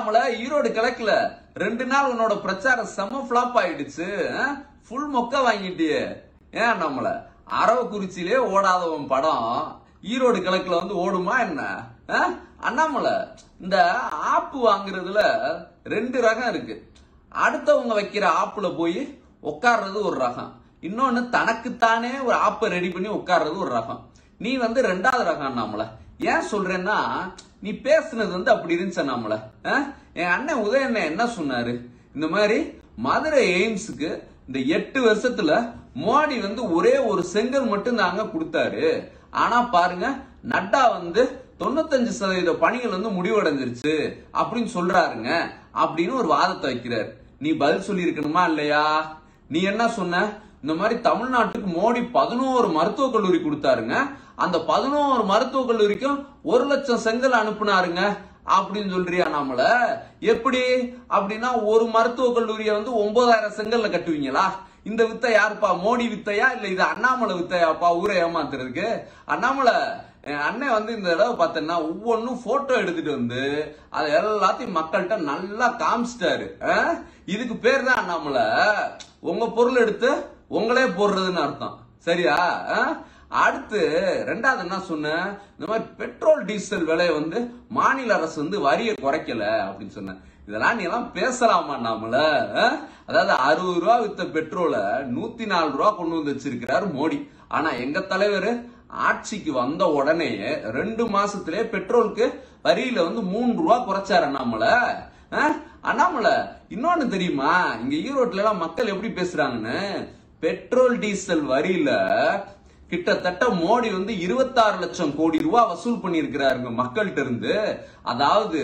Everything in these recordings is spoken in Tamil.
நம்மள ஈரோடு கிழக்குல ரெண்டு நாள் உன்னோட பிரச்சாரம் செம்ம ஃபிளாப் ஆயிடுச்சு ஃபுல் மொக்க வாங்கிட்டியே ஏன் நம்மள அரவக்குறிச்சியிலே ஓடாதவன் படம் ஈரோடு கிழக்குல வந்து ஓடுமா என்ன ஆ? அண்ணாமலை இந்த ஆப்பு வாங்குறதுல ரெண்டு ரகம் இருக்கு அடுத்தவங்க வைக்கிற ஆப்புல போய் உட்கார்றது ஒரு ரகம் இன்னொன்னு தனக்குத்தானே ஒரு ஆப்பை ரெடி பண்ணி உட்கார்றது ஒரு ரகம் நீ வந்து ரெண்டாவது ரகம் அண்ணாமலை ஏன் சொல்றேன்னா நீ பேசுனது வந்து அப்படி இருந்துச்சு அண்ணாமலை ஆ? என் அண்ணன் உதயண்ணன் என்ன சொன்னாரு இந்த மாதிரி மதுரை எய்ம்ஸுக்கு இந்த எட்டு வருஷத்துல மோடி வந்து ஒரே ஒரு செங்கல் மட்டும் தாங்க கொடுத்தாரு ஆனா பாருங்க நட்டா வந்து தொண்ணூத்தஞ்சு சதவீத பணிகள் வந்து முடிவடைஞ்சிருச்சு அப்படின்னு சொல்றாருங்க அப்படின்னு ஒரு வாதத்தை வைக்கிறார் நீ பதில் சொல்லி இருக்கணுமா இல்லையா நீ என்ன சொன்ன இந்த மாதிரி தமிழ்நாட்டுக்கு மோடி பதினோரு மருத்துவக் கல்லூரி கொடுத்தாருங்க அந்த பதினோரு மருத்துவக் கல்லூரிக்கும் ஒரு லட்சம் செங்கல் அனுப்புனாருங்க அப்படின்னு சொல்றியா நாமள எப்படி அப்படின்னா ஒரு மருத்துவக் கல்லூரிய வந்து ஒன்பதாயிரம் செங்கல்ல கட்டுவீங்களா இந்த வித்தை யாருப்பா மோடி வித்தையா இல்ல இது அண்ணாமலை வித்தையாப்பா ஊரை ஏமாத்துறதுக்கு அண்ணாமலை என் அண்ணன் வந்து இந்த தடவை பார்த்தேன்னா ஒவ்வொன்றும் போட்டோ எடுத்துட்டு வந்து அதை எல்லாத்தையும் மக்கள்கிட்ட நல்லா காமிச்சிட்டாரு ஆ? இதுக்கு பேர் தான் அண்ணாமலை உங்க பொருள் எடுத்து உங்களே போடுறதுன்னு அர்த்தம் சரியா ஆ? அடுத்து ரெண்டாவது என்ன சொன்னேன் இந்த மாதிரி பெட்ரோல் டீசல் விலையை வந்து மாநில அரசு வந்து வரியை குறைக்கல அப்படின்னு சொன்னேன் இதெல்லாம் நீ எல்லாம் பேசலாமா நாமல அதாவது அறுபது ரூபா வித்த பெட்ரோலை நூத்தி நாலு ரூபா கொண்டு வந்து வச்சிருக்கிறாரு மோடி ஆனா எங்க தலைவர் ஆட்சிக்கு வந்த உடனே ரெண்டு மாசத்திலே பெட்ரோலுக்கு வரியில வந்து மூணு ரூபா குறைச்சாரு அண்ணாமல ஆ? அண்ணாமலை இன்னொன்னு தெரியுமா இங்க ஈரோட்ல எல்லாம் மக்கள் எப்படி பேசுறாங்கன்னு பெட்ரோல் டீசல் வரியில கிட்டத்தட்ட மோடி வந்து 26 லட்சம் கோடி ரூபாய் வசூல் பண்ணியிருக்கிறாருங்க மக்கள்கிட்ட இருந்து அதாவது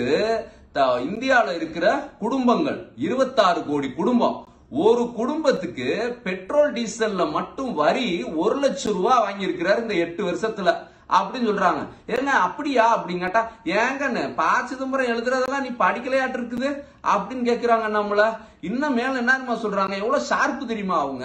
த- இந்தியால இருக்கிற குடும்பங்கள் 26 கோடி குடும்பம் ஒரு குடும்பத்துக்கு பெட்ரோல் டீசல்ல மட்டும் வரி ஒரு லட்சம் ரூபாய் வாங்கியிருக்கிறாரு இந்த எட்டு வருஷத்துல அப்படின்னு சொல்றாங்க ஏங்க அப்படியா அப்படின்னு கேட்டா ஏங்கன்னு பா சிதம்பரம் எழுதுறதெல்லாம் நீ படிக்கலையாட்டு இருக்குது அப்படின்னு கேக்குறாங்க நம்மள இன்னும் மேல என்னமா சொல்றாங்க எவ்வளவு ஷார்ப்பு தெரியுமா அவங்க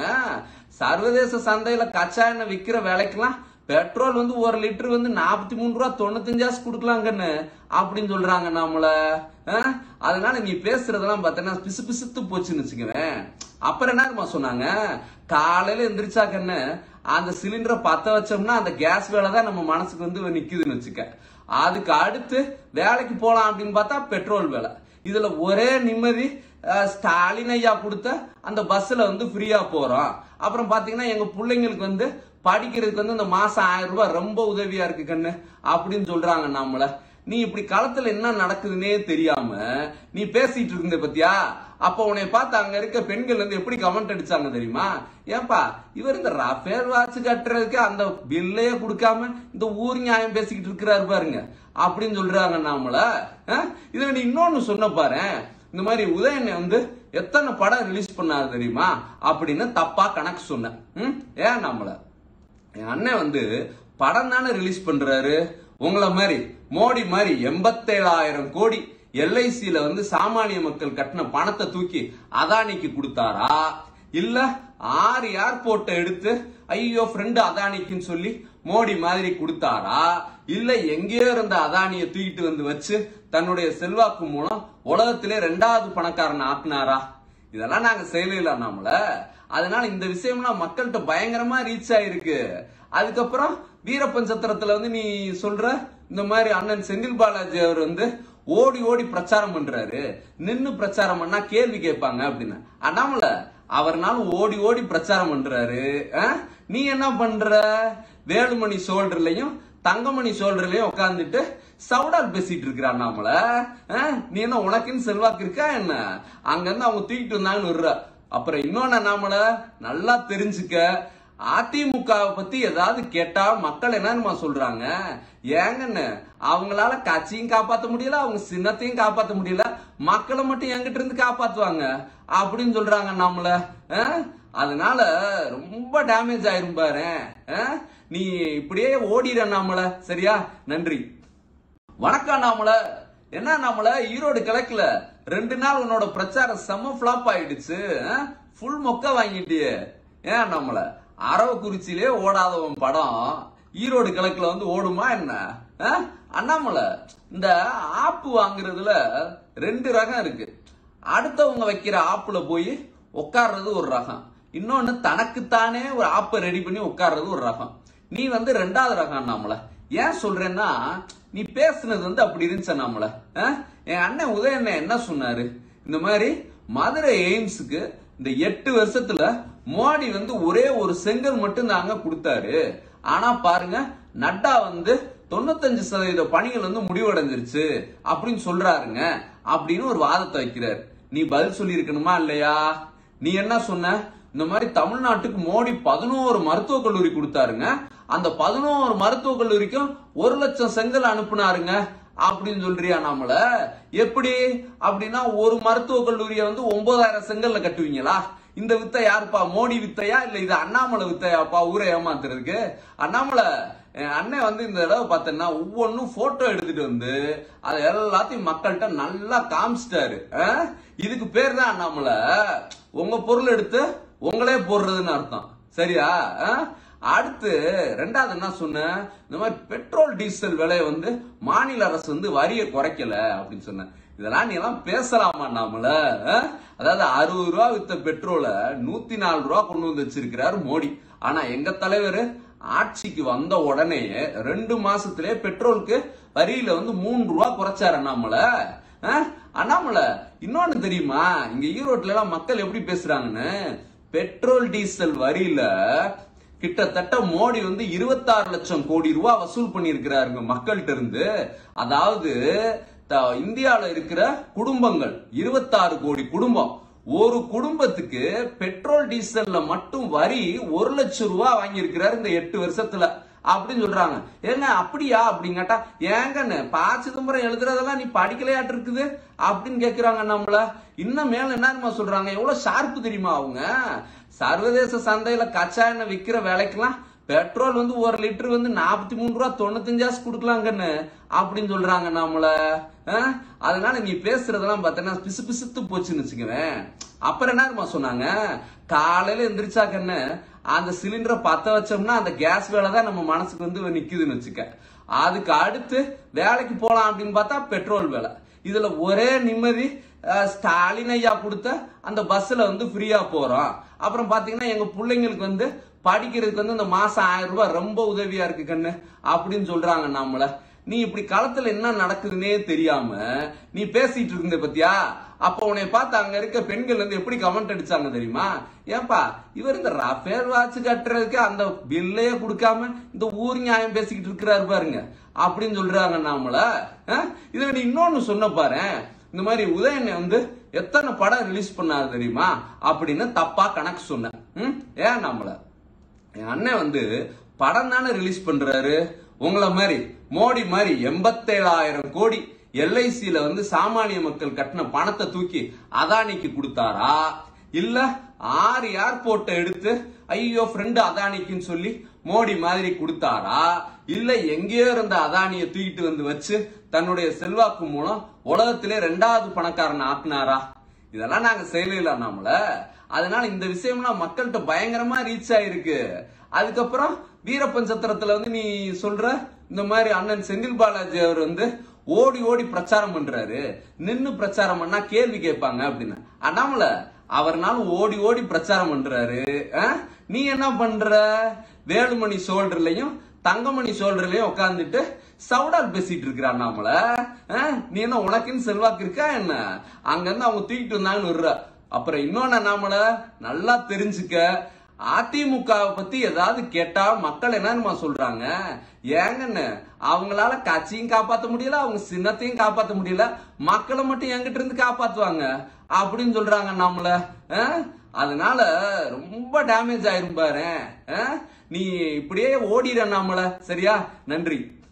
சர்வதேச சந்தையில கச்சா எண்ணெய் விக்கிற விலைக்கெல்லாம் பெட்ரோல் வந்து ஒரு லிட்டர் வந்து நாற்பத்தி மூணு ரூபா தொண்ணூத்தஞ்சாசு கொடுக்கலாங்கன்னு அப்படின்னு சொல்றாங்க நம்மள அஹ்? அதனால நீ பேசுறதெல்லாம் பார்த்தேன்னா பிசு பிசுத்து போச்சுன்னு வச்சுக்குவேன் அப்புறம் என்ன சொன்னாங்க காலையில எந்திரிச்சா கண்ணு அந்த சிலிண்டரை பத்த வச்சோம்னா அந்த கேஸ் வேலை தான் நம்ம மனசுக்கு வந்து நிக்குதுன்னு வச்சுக்க அதுக்கு அடுத்து வேலைக்கு போலாம் அப்படின்னு பார்த்தா பெட்ரோல் வேலை இதுல ஒரே நிம்மதி அஹ், ஸ்டாலின் ஐயா கொடுத்த அந்த பஸ்ல வந்து ஃப்ரீயா போறோம் அப்புறம் பாத்தீங்கன்னா எங்க பிள்ளைங்களுக்கு வந்து படிக்கிறதுக்கு வந்து இந்த மாசம் ஆயிரம் ரூபாய் ரொம்ப உதவியா இருக்கு கண்ணு அப்படின்னு சொல்றாங்க நம்மள நீ இப்படி களத்துல என்ன நடக்குதுன்னே தெரியாம நீ பேசிட்டு இருந்த பத்தியா அப்ப உன்னை பார்த்து அங்க இருக்க பெண்கள் வந்து எப்படி கமெண்ட் அடிச்சாங்க தெரியுமா ஏன்பா இவர் இந்த ரஃபேல் வாட்ச் கட்டுறதுக்கு அந்த பில்லையே கொடுக்காம இந்த ஊர் நியாயம் பேசிக்கிட்டு இருக்கிறாரு பாருங்க அப்படின்னு சொல்றாங்க நாமள அஹ்? இதுல நீ இன்னொன்னு சொன்ன பாரு இந்த மாதிரி உதயனை வந்து எத்தனை படம் ரிலீஸ் பண்ணாரு தெரியுமா அப்படின்னு தப்பா கணக்கு சொன்னேன் ம்? ஏன் நம்மள என் அண்ணன் வந்து படம் தானே ரிலீஸ் பண்றாரு உங்களை மாதிரி மோடி மாதிரி எண்பத்தேழாயிரம் கோடி எல்ஐசியில வந்து சாமானிய மக்கள் கட்டின பணத்தை தூக்கி அதானிக்கு கொடுத்தாரா இல்ல ஆறு ஏர்போர்ட்டை எடுத்து ஐயோ ஃப்ரெண்டு அதானிக்குன்னு சொல்லி மோடி மாதிரி கொடுத்தாரா இல்ல எங்கேயோ இருந்த அதானியை தூக்கிட்டு வந்து வச்சு தன்னுடைய செல்வாக்கு மூலம் உலகத்திலே ரெண்டாவது பணக்காரன் ஆக்குனாரா இதெல்லாம் நாங்க செய்யல நாமல அதனால இந்த விஷயம்லாம் மக்கள்கிட்ட பயங்கரமா ரீச் ஆயிருக்கு அதுக்கப்புறம் வீரப்பஞ்சத்திரத்துல வந்து நீ சொல்ற இந்த மாதிரி அண்ணன் செந்தில் பாலாஜி அவர் வந்து ஓடி ஓடி பிரச்சாரம் பண்றாரு நின்னு பிரச்சாரம் பண்ணா கேள்வி கேட்பாங்க அப்படின்னு அண்ணாமல அவர்னால ஓடி ஓடி பிரச்சாரம் பண்றாரு ஆ? நீ என்ன பண்ற வேலுமணி சோல்டர்லயும் தங்கமணி சோல்டர்லயும் உட்காந்துட்டு சவுடால் பேசிட்டு இருக்கிற அண்ணாமல ஆ? நீ என்ன உனக்குன்னு செல்வாக்கு இருக்கா என்ன அங்க இருந்து அவங்க தூக்கிட்டு வந்தாங்கன்னு விடுற அப்புறம் இன்னொன்னு அண்ணாமல நல்லா தெரிஞ்சுக்க அதிமுகவை பத்தி ஏதாவது கேட்டா மக்கள் என்னன்னு சொல்றாங்க ஏங்கன்னு அவங்களால கட்சியும் காப்பாத்த முடியல அவங்க சின்னத்தையும் காப்பாத்த முடியல மக்களை மட்டும் எங்கிட்ட இருந்து காப்பாத்துவாங்க அப்படின்னு சொல்றாங்க நம்மள அஹ்? அதனால ரொம்ப டேமேஜ் ஆயிரும் பாரு அஹ்? நீ இப்படியே ஓடிட நாமல சரியா நன்றி வணக்கம் நாமல என்ன நாமல ஈரோடு கிழக்குல ரெண்டு நாள் உன்னோட பிரச்சாரம் செம்ம ஃபிளாப் ஆயிடுச்சு ஃபுல் மொக்க வாங்கிட்டியே ஏன் நம்மள அரவக்குறிச்சியிலே ஓடாதவன் படம் ஈரோடு கிழக்குல வந்து ஓடுமா என்ன ஆ? அண்ணாமலை இந்த ஆப்பு வாங்குறதுல ரெண்டு ரகம் இருக்கு அடுத்தவங்க வைக்கிற ஆப்புல போய் உட்கார்றது ஒரு ரகம் இன்னொன்னு தனக்குத்தானே ஒரு ஆப்பை ரெடி பண்ணி உட்கார்றது ஒரு ரகம் நீ வந்து ரெண்டாவது ரகம் அண்ணாமலை ஏன் சொல்றேன்னா நீ பேசுனது வந்து அப்படி இருந்துச்சு அண்ணாமலை ஆ? என் அண்ணன் உதயண்ணன் என்ன சொன்னாரு இந்த மாதிரி மதுரை எய்ம்ஸுக்கு இந்த எட்டு வருஷத்துல மோடி வந்து ஒரே ஒரு செங்கல் மட்டும் தாங்க கொடுத்தாரு ஆனா பாருங்க நட்டா வந்து தொண்ணூத்தஞ்சு சதவீத பணிகள் வந்து முடிவடைஞ்சிருச்சு அப்படின்னு சொல்றாருங்க அப்படின்னு ஒரு வாதத்தை வைக்கிறார் நீ பதில் சொல்லி இருக்கணுமா இல்லையா நீ என்ன சொன்ன இந்த மாதிரி தமிழ்நாட்டுக்கு மோடி பதினோரு மருத்துவக் கல்லூரி கொடுத்தாருங்க அந்த பதினோரு மருத்துவக் கல்லூரிக்கும் ஒரு லட்சம் செங்கல் அனுப்புனாருங்க அப்படின்னு சொல்றியா நாமள எப்படி அப்படின்னா ஒரு மருத்துவக் கல்லூரிய வந்து ஒன்பதாயிரம் செங்கல்ல கட்டுவீங்களா இந்த வித்தை யாருப்பா மோடி வித்தையா இல்ல இது அண்ணாமலை வித்தையாப்பா ஊரை ஏமாத்துறதுக்கு அண்ணாமலை என் அண்ணன் வந்து இந்த தடவை பார்த்தேன்னா ஒவ்வொன்றும் போட்டோ எடுத்துட்டு வந்து அதை எல்லாத்தையும் மக்கள்கிட்ட நல்லா காமிச்சிட்டாரு ஆ? இதுக்கு பேர் தான் அண்ணாமலை உங்க பொருள் எடுத்து உங்களே போடுறதுன்னு அர்த்தம் சரியா ஆ? அடுத்து ரெண்டாவது என்ன சொன்னேன் இந்த மாதிரி பெட்ரோல் டீசல் விலையை வந்து மாநில அரசு வந்து வரியை குறைக்கல அப்படின்னு சொன்னேன் இதெல்லாம் நீ எல்லாம் பேசலாமா நாமல அஹ்? அதாவது அறுபது ரூபா வித்த பெட்ரோலை நூத்தி நாலு ரூபா கொண்டு வந்து வச்சிருக்கிறாரு மோடி ஆனா எங்க தலைவர் ஆட்சிக்கு வந்த உடனே ரெண்டு மாசத்திலே பெட்ரோலுக்கு வரியில வந்து மூணு ரூபா குறைச்சாரு அண்ணாமல அஹ்? அண்ணாமலை இன்னொன்னு தெரியுமா இங்க ஈரோட்ல எல்லாம் மக்கள் எப்படி பேசுறாங்கன்னு பெட்ரோல் டீசல் வரியில கிட்டத்தட்ட மோடி வந்து 26 லட்சம் கோடி ரூபாய் வசூல் பண்ணியிருக்கிறாருங்க மக்கள்கிட்ட இருந்து அதாவது த- இந்தியால இருக்கிற குடும்பங்கள் 26 கோடி குடும்பம் ஒரு குடும்பத்துக்கு பெட்ரோல் டீசல்ல மட்டும் வரி ஒரு லட்சம் ரூபாய் வாங்கியிருக்கிறாரு இந்த எட்டு வருஷத்துல அப்படின்னு சொல்றாங்க ஏங்க அப்படியா அப்படின்னு கேட்டா ஏங்கன்னு பா சிதம்பரம் எழுதுறதெல்லாம் நீ படிக்கலையாட்டு இருக்குது அப்படின்னு கேக்குறாங்க நம்மள இன்னும் மேல என்னமா சொல்றாங்க எவ்வளவு ஷார்ப்பு தெரியுமா அவங்க சர்வதேச சந்தையில கச்சா எண்ணெய் விக்கிற விலைக்கெல்லாம் பெட்ரோல் வந்து ஒரு லிட்டர் வந்து நாற்பத்தி மூணு ரூபா தொண்ணூத்தஞ்சாசு கொடுக்கலாங்கன்னு அப்படின்னு சொல்றாங்க நம்மள அஹ்? அதனால நீ பேசுறதெல்லாம் பார்த்தேன்னா பிசு பிசுத்து போச்சுன்னு வச்சுக்குவேன் அப்புறம் என்ன சொன்னாங்க காலையில எந்திரிச்சா கண்ணு அந்த சிலிண்டரை பத்த வச்சோம்னா அந்த கேஸ் வேலை தான் நம்ம மனசுக்கு வந்து நிக்குதுன்னு வச்சுக்க அதுக்கு அடுத்து வேலைக்கு போலாம் அப்படின்னு பார்த்தா பெட்ரோல் வேலை இதுல ஒரே நிம்மதி அஹ், ஸ்டாலின் ஐயா கொடுத்த அந்த பஸ்ல வந்து ஃப்ரீயா போறோம் அப்புறம் பாத்தீங்கன்னா எங்க பிள்ளைங்களுக்கு வந்து படிக்கிறதுக்கு வந்து இந்த மாசம் ஆயிரம் ரூபாய் ரொம்ப உதவியா இருக்கு கண்ணு அப்படின்னு சொல்றாங்க நம்மள நீ இப்படி களத்துல என்ன நடக்குதுன்னே தெரியாம நீ பேசிட்டு இருந்த பத்தியா அப்ப உன்னை பார்த்து அங்க இருக்க பெண்கள் வந்து எப்படி கமெண்ட் அடிச்சாங்க தெரியுமா ஏன்பா இவர் இந்த ரஃபேல் வாட்ச் கட்டுறதுக்கு அந்த பில்லையே கொடுக்காம இந்த ஊர் நியாயம் பேசிக்கிட்டு இருக்கிறாரு பாருங்க அப்படின்னு சொல்றாங்க நாமள அஹ்? இதுல நீ இன்னொன்னு சொன்ன பாரு இந்த மாதிரி உதயனை வந்து எத்தனை படம் ரிலீஸ் பண்ணாரு தெரியுமா அப்படின்னு தப்பா கணக்கு சொன்னேன் ம்? ஏன் நம்மள என் அண்ணன் வந்து படம் தானே ரிலீஸ் பண்றாரு உங்களை மாதிரி மோடி மாதிரி எண்பத்தேழாயிரம் கோடி எல்ஐசியில வந்து சாமானிய மக்கள் கட்டின பணத்தை தூக்கி அதானிக்கு கொடுத்தாரா இல்ல ஆறு ஏர்போர்ட்டை எடுத்து ஐயோ ஃப்ரெண்டு அதானிக்குன்னு சொல்லி மோடி மாதிரி கொடுத்தாரா இல்ல எங்கேயோ இருந்த அதானியை தூக்கிட்டு வந்து வச்சு தன்னுடைய செல்வாக்கு மூலம் உலகத்திலே ரெண்டாவது பணக்காரன் ஆக்குனாரா இதெல்லாம் நாங்க செய்யல நாமல அதனால இந்த விஷயம்லாம் மக்கள்கிட்ட பயங்கரமா ரீச் ஆயிருக்கு அதுக்கப்புறம் வீரப்பஞ்சத்திரத்துல வந்து நீ சொல்ற இந்த மாதிரி அண்ணன் செந்தில் பாலாஜி அவர் வந்து ஓடி ஓடி பிரச்சாரம் பண்றாரு நின்னு பிரச்சாரம் பண்ணா கேள்வி கேட்பாங்க அப்படின்னு அண்ணாமல அவர்னாலும் ஓடி ஓடி பிரச்சாரம் பண்றாரு ஆ? நீ என்ன பண்ற வேலுமணி சோல்டர்லயும் தங்கமணி சோல்டர்லயும் உட்காந்துட்டு சவுடால் பேசிட்டு இருக்கிற அண்ணாமல ஆ? நீ என்ன உனக்குன்னு செல்வாக்கு இருக்கா என்ன அங்க இருந்து அவங்க தூக்கிட்டு வந்தாங்கன்னு விடுற அப்புறம் இன்னொன்னு அண்ணாமல நல்லா தெரிஞ்சுக்க அதிமுகவை பத்தி ஏதாவது கேட்டா மக்கள் என்னன்னு சொல்றாங்க ஏங்கன்னு அவங்களால கட்சியும் காப்பாத்த முடியல அவங்க சின்னத்தையும் காப்பாத்த முடியல மக்களை மட்டும் எங்கிட்ட இருந்து காப்பாத்துவாங்க அப்படின்னு சொல்றாங்க நம்மள அஹ்? அதனால ரொம்ப டேமேஜ் ஆயிரும் பாரு அஹ்? நீ இப்படியே ஓடிட நம்மள சரியா நன்றி